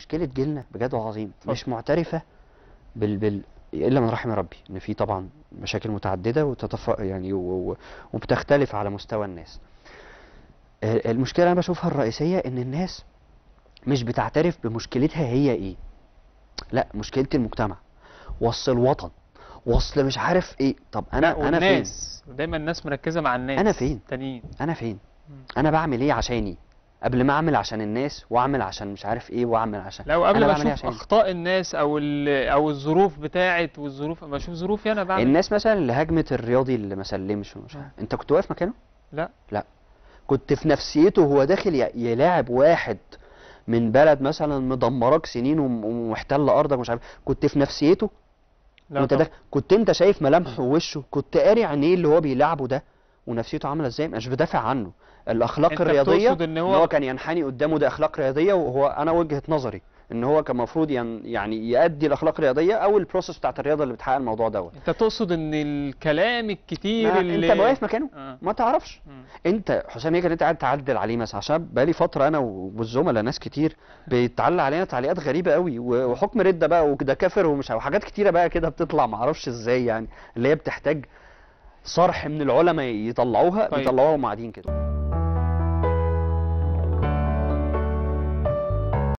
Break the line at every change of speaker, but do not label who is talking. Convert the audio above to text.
مشكله جيلنا بجد عظيم مش معترفه بال بال الا من رحم ربي ان في طبعا مشاكل متعدده وتتف يعني و... و... وبتختلف على مستوى الناس آه، المشكله انا بشوفها الرئيسيه ان الناس مش بتعترف بمشكلتها هي ايه لا مشكله المجتمع وصل الوطن وصل مش عارف ايه طب انا انا فين
والناس دايما الناس مركزه مع الناس
أنا فين؟
تانيين
انا فين
مم.
انا بعمل ايه عشاني قبل ما اعمل عشان الناس واعمل عشان مش عارف ايه واعمل عشان
لو قبل
أنا
ما
بعمل إيه
اشوف
عشان؟
اخطاء الناس او ال- او الظروف بتاعت والظروف ما اشوف ظروفي انا بعمل
الناس مثلا اللي هاجمت الرياضي اللي ما سلمش ومش عارف انت كنت واقف مكانه
لا
لا كنت في نفسيته وهو داخل ي- يلاعب واحد من بلد مثلا مدمراك سنين وم- ومحتل ارضك ومش عارف كنت في نفسيته
لا
وانت
طبعا.
داخل كنت انت شايف ملامحه ووشه كنت قاري عينيه اللي هو بيلعبه ده ونفسيته عامله ازاي مش بدافع عنه الاخلاق
أنت
الرياضيه
بتقصد إن
ان
هو-
هو كان ينحني قدامه ده اخلاق رياضيه وهو انا وجهه نظري ان هو كان المفروض ين يعني يأدي الاخلاق الرياضيه او البروسيس بتاعت الرياضه اللي بتحقق الموضوع دوت
انت تقصد ان الكلام الكتير
ما
اللي
انت واقف مكانه
آه.
ما تعرفش
مم.
انت حسام يجري انت قاعد تعدل عليه مثلا عشان بقالي فتره انا والزملاء ناس كتير بيتعلق علينا تعليقات غريبه قوي و- وحكم رده بقى وده كافر ومش عارف- وحاجات كتيره بقى كده بتطلع معرفش ازاي يعني اللي هي بتحتاج صرح من العلماء يطلعوها
طيب.
بيطلعوها وهم قاعدين كده